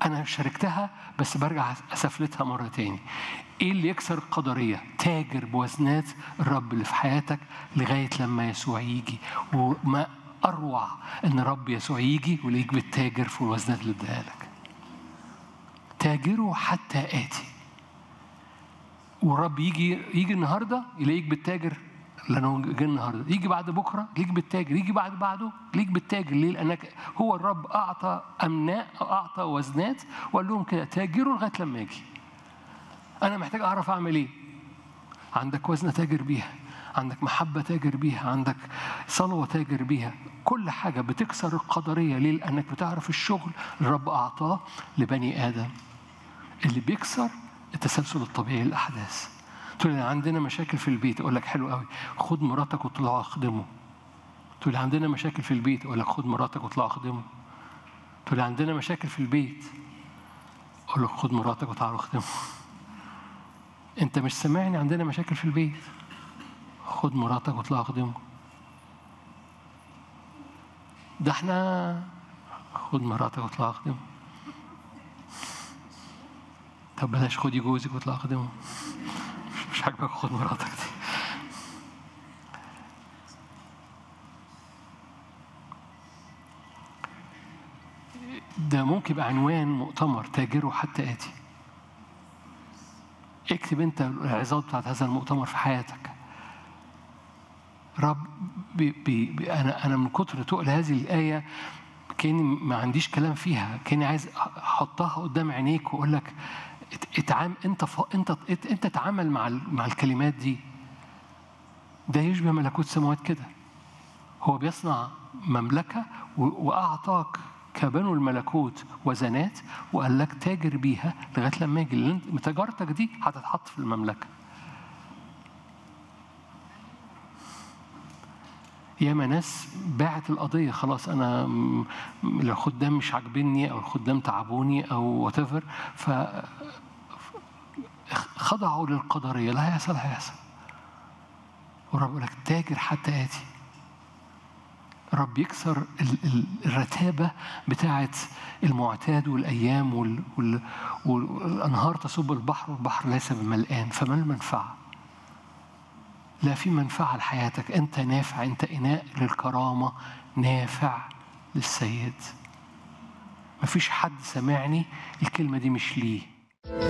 انا شاركتها بس برجع اسفلتها مره تاني ايه اللي يكسر القدريه تاجر بوزنات الرب اللي في حياتك لغايه لما يسوع يجي وما اروع ان رب يسوع يجي ويلاقيك بالتاجر في الوزنات اللي اداها لك تاجروا حتى اتي والرب يجي يجي النهارده يلاقيك بالتاجر لانه جه النهارده يجي بعد بكره ليك بالتاجر يجي بعد بعده ليك بالتاجر ليه لانك هو الرب اعطى امناء اعطى وزنات وقال لهم كده تاجروا لغايه لما اجي انا محتاج اعرف اعمل ايه عندك وزنه تاجر بيها عندك محبة تاجر بيها عندك صلوة تاجر بيها كل حاجة بتكسر القدرية ليه؟ لأنك بتعرف الشغل اللي الرب أعطاه لبني آدم اللي بيكسر التسلسل الطبيعي للأحداث تقول لي عندنا مشاكل في البيت أقول لك حلو قوي خد مراتك وطلعوا أخدمه تقول لي عندنا مشاكل في البيت أقول لك خد مراتك وطلعوا أخدمه تقول لي عندنا مشاكل في البيت أقول لك خد مراتك وتعالوا أخدمه أنت مش سامعني عندنا مشاكل في البيت خد مراتك واطلع اخدمه ده احنا خد مراتك واطلع اخدمه طب بلاش خدي جوزك واطلع اخدمه مش عاجبك خد مراتك دي ده ممكن يبقى عنوان مؤتمر تاجره حتى آتي اكتب انت العظات بتاعت هذا المؤتمر في حياتك رب بي بي انا انا من كتر تقل هذه الايه كاني ما عنديش كلام فيها كاني عايز احطها قدام عينيك واقول لك اتعامل انت ف... انت انت تعامل مع ال... مع الكلمات دي ده يشبه ملكوت سماوات كده هو بيصنع مملكه و... واعطاك كبنو الملكوت وزنات وقال لك تاجر بيها لغايه لما يجي لان تجارتك دي هتتحط في المملكه ياما ناس باعت القضية خلاص أنا الخدام مش عاجبني أو الخدام تعبوني أو وات ف خضعوا للقدرية لا هيحصل هيحصل ورب يقول لك تاجر حتى آتي رب يكسر الرتابة بتاعة المعتاد والأيام وال... وال... والأنهار تصب البحر والبحر ليس بملآن فما المنفعة؟ لا في منفعة لحياتك أنت نافع أنت إناء للكرامة نافع للسيد مفيش حد سمعني الكلمة دي مش ليه